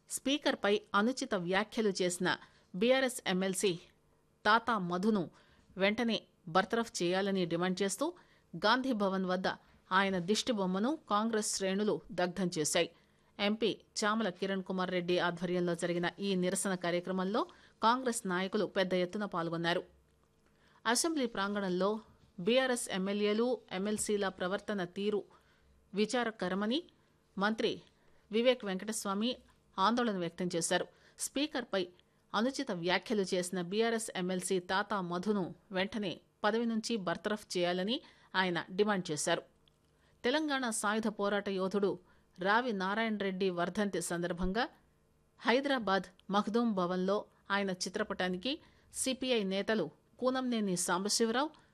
స్పీకర్పై అనుచిత వ్యాఖ్యలు చేసిన బీఆర్ఎస్ ఎమ్మెల్సీ తాతా మధును వెంటనే బర్తరఫ్ చేయాలని డిమాండ్ చేస్తూ గాంధీ భవన్ వద్ద ఆయన దిష్టిబొమ్మను కాంగ్రెస్ శ్రేణులు దగ్ధం చేశాయి ఎంపీ చామల కిరణ్ కుమార్ రెడ్డి ఆధ్వర్యంలో జరిగిన ఈ నిరసన కార్యక్రమంలో కాంగ్రెస్ నాయకులు పెద్ద ఎత్తున పాల్గొన్నారు అసెంబ్లీ ప్రాంగణంలో బీఆర్ఎస్ ఎమ్మెల్యేలు ఎమ్మెల్సీల ప్రవర్తన తీరు విచారకరమని మంత్రి వివేక్ వెంకటస్వామి ఆందోళన వ్యక్తం చేశారు స్పీకర్పై అనుచిత వ్యాఖ్యలు చేసిన బీఆర్ఎస్ ఎమ్మెల్సీ తాతా మధును వెంటనే పదవి నుంచి బర్తరఫ్ చేయాలని ఆయన డిమాండ్ చేశారు తెలంగాణ సాయుధ పోరాట యోధుడు రావి నారాయణ రెడ్డి వర్ధంతి సందర్భంగా హైదరాబాద్ మఖ్దూం భవన్లో ఆయన చిత్రపటానికి సిపిఐ నేతలు కూనంనేని సాంబశివరావు